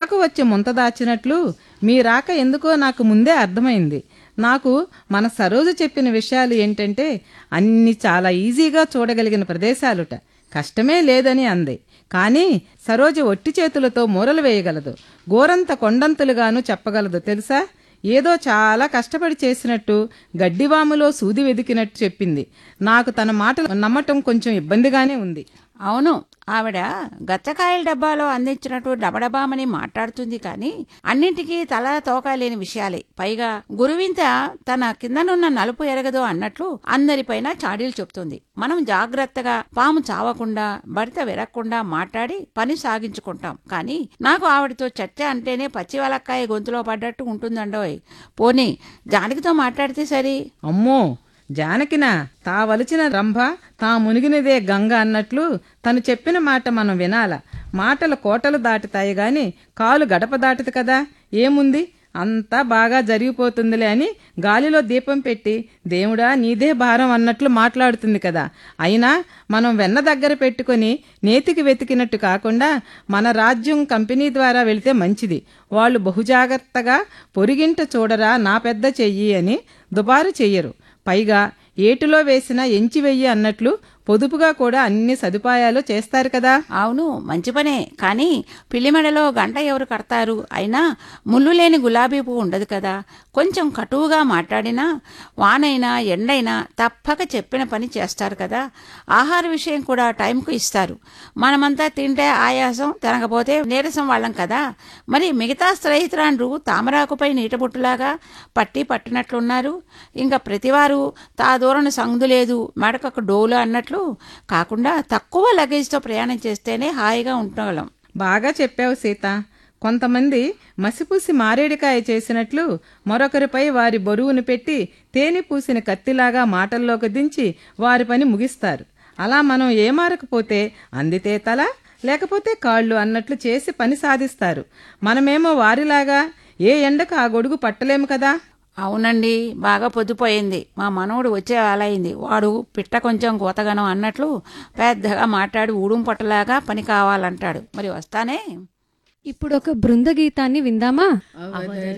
ముంతకు వచ్చి ముంత దాచినట్లు మీ రాక ఎందుకో నాకు ముందే అర్థమైంది నాకు మన సరోజు చెప్పిన విషయాలు ఏంటంటే అన్ని చాలా ఈజీగా చూడగలిగిన ప్రదేశాలుట కష్టమే లేదని అంది కానీ సరోజ ఒట్టి చేతులతో మూరలు వేయగలదు గోరంత కొండంతులుగాను చెప్పగలదు తెలుసా ఏదో చాలా కష్టపడి చేసినట్టు గడ్డివాములో సూది వెదికినట్టు చెప్పింది నాకు తన మాటలు నమ్మటం కొంచెం ఇబ్బందిగానే ఉంది అవును ఆవిడ గచ్చకాయల డబ్బాలో అందించినట్టు డబడబామని మాట్లాడుతుంది కానీ అన్నింటికీ తల తోక లేని విషయాలే పైగా గురువింత తన కిందనున్న నలుపు ఎరగదు అన్నట్లు అందరిపైన చాడీలు చెప్తుంది మనం జాగ్రత్తగా పాము చావకుండా భర్త విరక్కుండా మాట్లాడి పని సాగించుకుంటాం కానీ నాకు ఆవిడతో చర్చ అంటేనే పచ్చివలక్కాయ గొంతులో పడ్డట్టు ఉంటుందండోయ్ పోనీ జానకితో మాట్లాడితే సరి అమ్మో జానకినా తా వలిచిన రంభ తా మునిగినదే గంగ అన్నట్లు తను చెప్పిన మాట మనం వినాల మాటలు కోటలు దాటుతాయి గాని కాలు గడప దాటుతుంది కదా ఏముంది అంతా బాగా జరిగిపోతుందిలే అని గాలిలో దీపం పెట్టి దేవుడా నీదే భారం అన్నట్లు మాట్లాడుతుంది కదా అయినా మనం వెన్న దగ్గర పెట్టుకొని నేతికి వెతికినట్టు కాకుండా మన రాజ్యం కంపెనీ ద్వారా వెళితే మంచిది వాళ్ళు బహుజాగ్రత్తగా పొరిగింట చూడరా నా పెద్ద చెయ్యి అని దుబారు చెయ్యరు పైగా ఏటిలో వేసిన ఎంచి వెయ్యి అన్నట్లు పొదుపుగా కూడా అన్ని సదుపాయాలు చేస్తారు కదా అవును మంచి పనే కానీ పిల్లిమెడలో గంట ఎవరు కడతారు అయినా ముళ్ళు లేని గులాబీ పువ్వు ఉండదు కదా కొంచెం కటువుగా మాట్లాడినా వానైనా ఎండైనా తప్పక చెప్పిన పని చేస్తారు కదా ఆహార విషయం కూడా టైంకు ఇస్తారు మనమంతా తింటే ఆయాసం తినకపోతే నీరసం వాళ్ళం కదా మరి మిగతా స్నేహితురాండ్రు తామరాకుపై నీటబుట్టులాగా పట్టి పట్టినట్లున్నారు ఇంకా ప్రతివారు తా దూరణ సందు లేదు మెడకొక డోలు అన్నట్లు కాకుండా తక్కువ లగేజ్తో ప్రయాణం చేస్తేనే హాయిగా ఉండగలం బాగా చెప్పావు సీత కొంతమంది మసిపూసి మారేడికాయ చేసినట్లు మరొకరిపై వారి బరువును పెట్టి తేనె పూసిన కత్తిలాగా మాటల్లోకి దించి వారి పని ముగిస్తారు అలా మనం ఏమారకపోతే అందితే తల లేకపోతే కాళ్ళు అన్నట్లు చేసి పని సాధిస్తారు మనమేమో వారిలాగా ఏ ఎండకు ఆ గొడుగు పట్టలేము కదా అవునండి బాగా పొద్దుపోయింది మా మనవడు వచ్చే అయింది వాడు పిట్ట కొంచెం గోతగనం అన్నట్లు పెద్దగా మాట్లాడి ఊడుం పట్టలాగా పని కావాలంటాడు మరి వస్తానే ఇప్పుడు ఒక బృంద గీతాన్ని విందామా